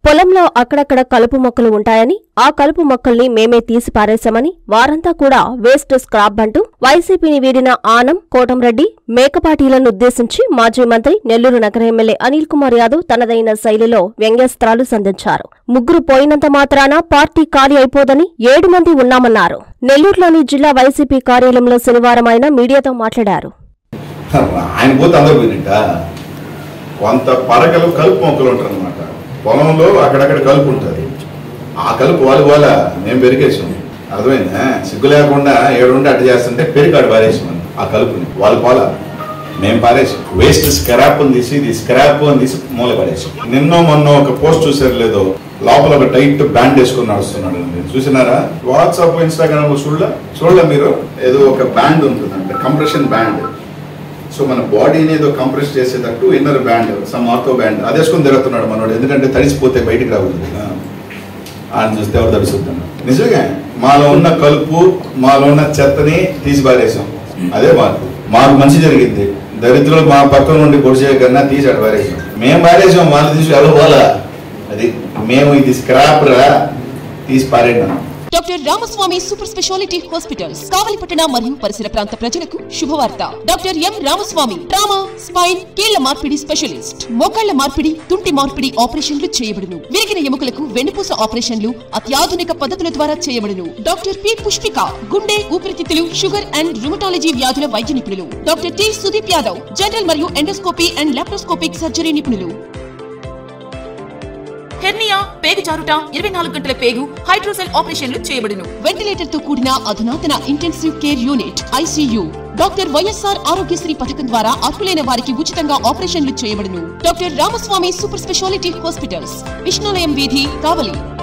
పొలంలో అక్కడక్కడ కలుపు మొక్కలు ఉంటాయని ఆ కలుపు మొక్కల్ని మేమే తీసి పారేశామని వారంతా కూడా వేస్ట్ స్క్రాప్ అంటూ వైసీపీని వీడిన ఆనం కోటంరెడ్డి మేకపాటీలను ఉద్దేశించి మాజీ మంత్రి నెల్లూరు నగర ఎమ్మెల్యే అనిల్ కుమార్ యాదవ్ తనదైన శైలిలో వ్యంగ్యాస్త్రాలు సంధించారు ముగ్గురు పోయినంత మాత్రాన పార్టీ ఖాళీ అయిపోదని ఏడు మంది ఉన్నామన్నారు నెల్లూరులోని జిల్లా వైసీపీ కార్యాలయంలో శనివారం ఆయన మీడియాతో మాట్లాడారు ఆయన పోతే అందరూ పోయినట్ట కొంత పరకలు కలుపు మొక్కలు ఉంటారు అనమాట పొలంలో అక్కడక్కడ కలుపు ఉంటుంది ఆ కలుపు వాళ్ళు వాళ్ళ మేము పెరిగేసాం అర్థమైందా సిగ్గు లేకుండా ఏడుండి అట్ట చేస్తుంటే పెరిగాడు పారేసాం ఆ కలుపుని వాళ్ళు పోల మేము పారేసాం వేస్ట్ స్క్రాప్ అని తీసి ఇది స్క్రాప్ అని తీసి మూల పారేసాం నిన్నో మొన్న ఒక పోస్ట్ చూసారు లేదో లోపల ఒక టైట్ బ్యాండ్ వేసుకొని నడుస్తున్నాడు మీరు చూసినారా వాట్సాప్ ఇన్స్టాగ్రామ్ చూడలే చూడలే మీరు ఏదో ఒక బ్యాండ్ ఉంటుందంట కంప్రెషన్ బ్యాండ్ సో మన బాడీని ఏదో కంప్రెస్ చేసేటట్టు inner band some ortho band అది వేసుకొని తిరుగుతున్నాడు మనోడు ఎందుకంటే తడిసిపోతే బయటికి రావద్దు కదా ఆయన చూస్తే ఎవరు తడుస్తున్నాడు నిజంగా మాలో ఉన్న కలుపు మాలో ఉన్న చెత్తని తీసి పారేసాం అదే మార్పు మాకు మంచి జరిగింది దరిద్రులు మా పక్కన నుండి పొడిచే కన్నా తీసి అటు పారేసాం మేము పారేసాం వాళ్ళు తీసి ఎవరు పోలా అది మేము ఇది స్క్రాప్ రా తీసి పారేయడం doctor Ramaswamy super speciality hospitals కావలిపట్టణ మరియు పరిసర ప్రాంత ప్రజలకు శుభవార్త doctor M Ramaswamy trauma spine కీళ్ల మార్పిడి స్పెషలిస్ట్ మోకాళ్ల మార్పిడి తుంటి మార్పిడి ఆపరేషన్లు చేయబడును విరిగిన ఎముకలకు వెన్నుపూస ఆపరేషన్లు అత్యాధునిక పద్ధతుల ద్వారా చేయబడును డాక్టర్ పి పుష్పిక గుండె ఊపిరితిత్తులు షుగర్ అండ్ రుమటాలజీ వ్యాధుల వైద్య నిపుణులు doctor T Sudeep Yadav general మరియు ఎండోస్కోపీ అండ్ లాప్రోస్కోపిక్ సర్జరీ నిపుణులు హెర్నియా పేగు జారుట ఇరవై నాలుగు గంటల పేగు హైడ్రోసెల్ ఆపరేషన్లు చేయబడును వెంటిలేటర్ తో కూడిన అధునాతన intensive care unit ICU doctor YSR Aarogyasri పథకం ద్వారా అర్హులైన వారికి ఉచితంగా ఆపరేషన్లు చేయబడును doctor Ramaswamy super speciality hospitals Vishnulayam వీధి కావలి